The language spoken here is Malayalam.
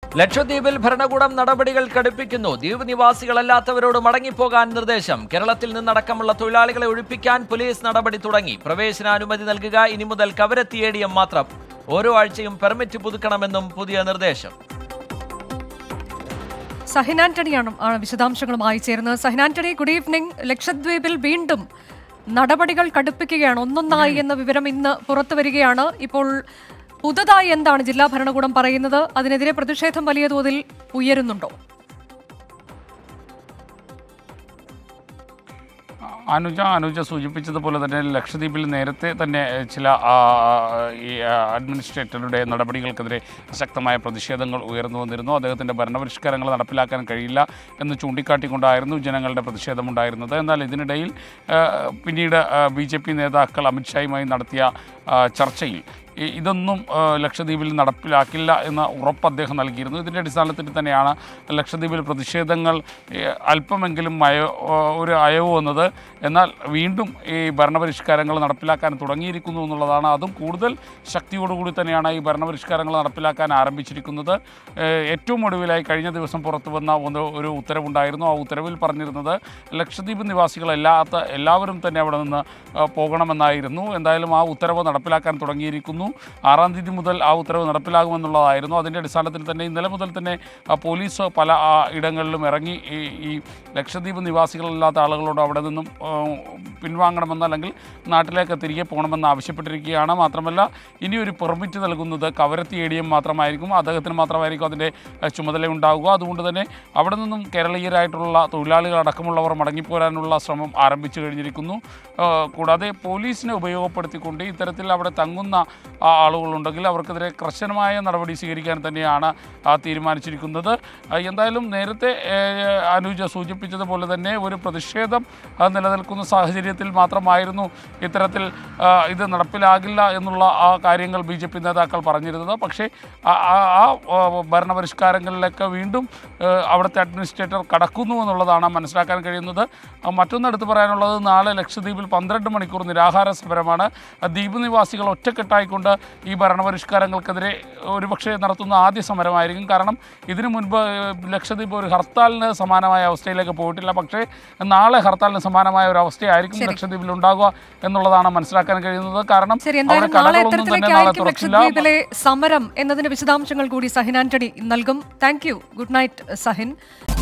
ലക്ഷദ്വീപിൽ ഭരണകൂടം നടപടികൾ കടുപ്പിക്കുന്നു ദ്വീപ് നിവാസികളല്ലാത്തവരോട് മടങ്ങിപ്പോകാൻ നിർദ്ദേശം കേരളത്തിൽ നിന്നടക്കമുള്ള തൊഴിലാളികളെ ഒഴിപ്പിക്കാൻ പോലീസ് നടപടി തുടങ്ങി പ്രവേശനാനുമതി നൽകുക ഇനി മുതൽ കവരത്തി എ ഡി എം മാത്രം ഓരോ ആഴ്ചയും പെർമിറ്റ് പുതുക്കണമെന്നും പുതിയ നിർദ്ദേശം സഹിൻ ആന്റണിയാണ് ആണ് വിശദാംശങ്ങളുമായി ചേരുന്നത് സഹിൻ ആന്റണി ഗുഡ് ഈവനിംഗ് ലക്ഷദ്വീപിൽ വീണ്ടും നടപടികൾ കടുപ്പിക്കുകയാണ് ഒന്നൊന്നായി എന്ന വിവരം ഇന്ന് പുറത്തു വരികയാണ് ഇപ്പോൾ പുതുതായി എന്താണ് ജില്ലാ ഭരണകൂടം പറയുന്നത് അതിനെതിരെ പ്രതിഷേധം വലിയ തോതിൽ ഉയരുന്നുണ്ടോ അനുജ അനുജ സൂചിപ്പിച്ചതുപോലെ തന്നെ ലക്ഷദ്വീപിൽ നേരത്തെ തന്നെ എഹ്, ചില ആ, ഈ ആ, അഡ്മിനിസ്ട്രേറ്ററുടെ നടപടികൾക്കെതിരെ ശക്തമായ പ്രതിഷേധങ്ങൾ ഉയർന്നു വന്നിരുന്നു അദ്ദേഹത്തിൻ്റെ ഭരണപരിഷ്കാരങ്ങൾ നടപ്പിലാക്കാൻ കഴിയില്ല എന്ന് ചൂണ്ടിക്കാട്ടിക്കൊണ്ടായിരുന്നു ജനങ്ങളുടെ പ്രതിഷേധമുണ്ടായിരുന്നത് എന്നാൽ ഇതിനിടയിൽ ആ, പിന്നീട് ബി ജെ പി നേതാക്കൾ അമിത്ഷായുമായി നടത്തിയ ആ, ചർച്ചയിൽ ഈ- ഇതൊന്നും ആ, ലക്ഷദ്വീപിൽ നടപ്പിലാക്കില്ല എന്ന ഉറപ്പ് അദ്ദേഹം നൽകിയിരുന്നു ഇതിൻ്റെ അടിസ്ഥാനത്തിൽ തന്നെയാണ് ലക്ഷദ്വീപിൽ പ്രതിഷേധങ്ങൾ ഏ, അല്പമെങ്കിലും മയ ഒരു അയവ് വന്നത് എന്നാൽ വീണ്ടും ഈ ഭരണപരിഷ്കാരങ്ങൾ നടപ്പിലാക്കാൻ തുടങ്ങിയിരിക്കുന്നു എന്നുള്ളതാണ് അതും കൂടുതൽ ശക്തിയോടുകൂടി തന്നെയാണ് ഈ ഭരണപരിഷ്കാരങ്ങൾ നടപ്പിലാക്കാൻ ആരംഭിച്ചിരിക്കുന്നത് ഏ, ഏറ്റവും ഒടുവിലായി കഴിഞ്ഞ ദിവസം പുറത്തു വന്ന ഒന്ന് ഒരു ഉത്തരവുണ്ടായിരുന്നു ആ ഉത്തരവിൽ പറഞ്ഞിരുന്നത് ലക്ഷദ്വീപ് നിവാസികളല്ലാത്ത എല്ലാവരും തന്നെ അവിടെ നിന്ന് ആ, പോകണമെന്നായിരുന്നു എന്തായാലും ആ ഉത്തരവ് നടപ്പിലാക്കാൻ തുടങ്ങിയിരിക്കുന്നു ആറാം തീയതി മുതൽ ആ ഉത്തരവ് നടപ്പിലാകുമെന്നുള്ളതായിരുന്നു അതിൻ്റെ അടിസ്ഥാനത്തിൽ തന്നെ ഇന്നലെ മുതൽ തന്നെ ആ, പോലീസ് പല ആ, ഇടങ്ങളിലും ഇറങ്ങി ഈ ഈ ലക്ഷദ്വീപ് നിവാസികളല്ലാത്ത ആളുകളോട് അവിടെ നിന്നും ആ, പിൻവാങ്ങണമെന്ന് അല്ലെങ്കിൽ നാട്ടിലേക്ക് തിരികെ പോകണമെന്ന് ആവശ്യപ്പെട്ടിരിക്കുകയാണ് മാത്രമല്ല ഇനി ഒരു പെർമിറ്റ് നൽകുന്നത് കവരത്തി എ ഡി എം മാത്രമായിരിക്കും അദ്ദേഹത്തിന് മാത്രമായിരിക്കും അതിൻ്റെ ആ, ചുമതല ഉണ്ടാവുക അതുകൊണ്ട് തന്നെ അവിടെ നിന്നും കേരളീയരായിട്ടുള്ള തൊഴിലാളികൾ അടക്കമുള്ളവർ മടങ്ങിപ്പോരാനുള്ള ശ്രമം ആരംഭിച്ചു കഴിഞ്ഞിരിക്കുന്നു ആ, കൂടാതെ പോലീസിനെ ഉപയോഗപ്പെടുത്തിക്കൊണ്ട് ഇത്തരത്തിൽ അവിടെ തങ്ങുന്ന ആ, ആളുകളുണ്ടെങ്കിൽ അവർക്കെതിരെ കർശനമായ നടപടി സ്വീകരിക്കാൻ തന്നെയാണ് ആ, തീരുമാനിച്ചിരിക്കുന്നത് ആ, എന്തായാലും നേരത്തെ ഏ, അനുജ സൂചിപ്പിച്ചതുപോലെ തന്നെ ഒരു പ്രതിഷേധം ആ, നിലനിൽക്കുന്ന സാഹചര്യത്തിൽ മാത്രമായിരുന്നു ഇത്തരത്തിൽ ആ, ഇത് നടപ്പിലാകില്ല എന്നുള്ള ആ കാര്യങ്ങൾ ബി ജെ പി നേതാക്കൾ പറഞ്ഞിരുന്നത് പക്ഷേ ആ- ആ- ആ ആ, ഭരണപരിഷ്കാരങ്ങളിലൊക്കെ വീണ്ടും ഏ, അവിടുത്തെ അഡ്മിനിസ്ട്രേറ്റർ കടക്കുന്നു എന്നുള്ളതാണ് മനസ്സിലാക്കാൻ കഴിയുന്നത് ആ, മറ്റൊന്ന് എടുത്തു പറയാനുള്ളത് നാളെ ലക്ഷദ്വീപിൽ പന്ത്രണ്ട് മണിക്കൂർ നിരാഹാര സമരമാണ് ആ, ദ്വീപ് നിവാസികൾ ഒറ്റക്കെട്ടായിക്കൊണ്ട് ഈ ഭരണപരിഷ്കാരങ്ങൾക്കെതിരെ ഒരുപക്ഷെ നടത്തുന്ന ആദ്യ സമരമായിരിക്കും കാരണം ഇതിനു മുൻപ് ഏഹ്, ലക്ഷദ്വീപ് ഒരു ഹർത്താലിന് സമാനമായ അവസ്ഥയിലേക്ക് പോയിട്ടില്ല പക്ഷേ നാളെ ഹർത്താലിന് സമാനമായ ഒരു അവസ്ഥയായിരിക്കും ശരി. ലക്ഷദ്വീപിൽ ഉണ്ടാകുക എന്നുള്ളതാണ് മനസ്സിലാക്കാൻ കഴിയുന്നത് കാരണം ശരി അവിടെ എന്തായാലും നാളെ കടകളൊന്നും തന്നെ നാളെ എത്തരത്തിലേക്കായിരിക്കും തുറക്കില്ല ലക്ഷദ്വീപിലെ സമരം എന്നതിന്റെ വിശദാംശങ്ങൾ കൂടി സഹിൻ ആന്റണി നൽകും thank you good night Sahin